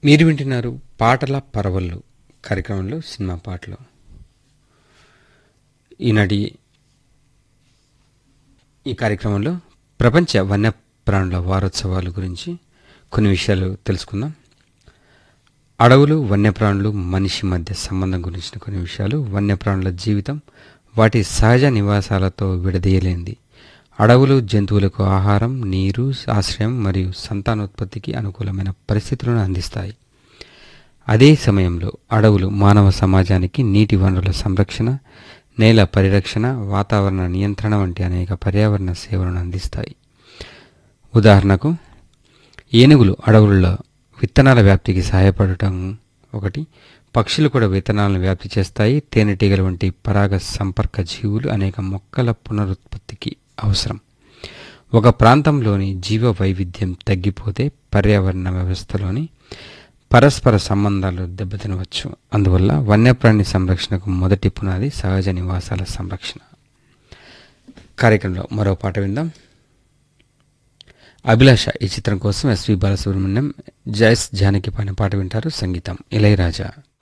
మీరు వింటున్నారు పాటల పరవళ్ళు కార్యక్రమంలో సినిమా పాటలు ఈనాటి ఈ కార్యక్రమంలో ప్రపంచ వన్యప్రాణుల వారోత్సవాల గురించి కొన్ని విషయాలు తెలుసుకుందాం అడవులు వన్యప్రాణులు మనిషి మధ్య సంబంధం గురించిన కొన్ని విషయాలు వన్యప్రాణుల జీవితం వాటి సహజ నివాసాలతో విడదీయలేంది అడవులు జంతువులకు ఆహారం నీరు ఆశ్రయం మరియు సంతానోత్పత్తికి అనుకూలమైన పరిస్థితులను అందిస్తాయి అదే సమయంలో అడవులు మానవ సమాజానికి నీటి వనరుల సంరక్షణ నేల పరిరక్షణ వాతావరణ నియంత్రణ వంటి అనేక పర్యావరణ సేవలను అందిస్తాయి ఉదాహరణకు ఏనుగులు అడవులలో విత్తనాల వ్యాప్తికి సహాయపడటం ఒకటి పక్షులు కూడా విత్తనాలను వ్యాప్తి చేస్తాయి తేనెటీగల వంటి పరాగ సంపర్క జీవులు అనేక మొక్కల పునరుత్పత్తికి అవసరం ఒక ప్రాంతంలోని జీవ వైవిధ్యం తగ్గిపోతే పర్యావరణ వ్యవస్థలోని పరస్పర సంబంధాలు దెబ్బతినవచ్చు అందువల్ల వన్యప్రాణి సంరక్షణకు మొదటి పునాది సహజ నివాసాల సంరక్షణ కార్యక్రమంలో మరో పాట విందాం అభిలాష ఈ చిత్రం కోసం ఎస్వి బాలసుబ్రహ్మణ్యం జయస్ జానకి పాడిన పాట వింటారు సంగీతం ఇళయరాజా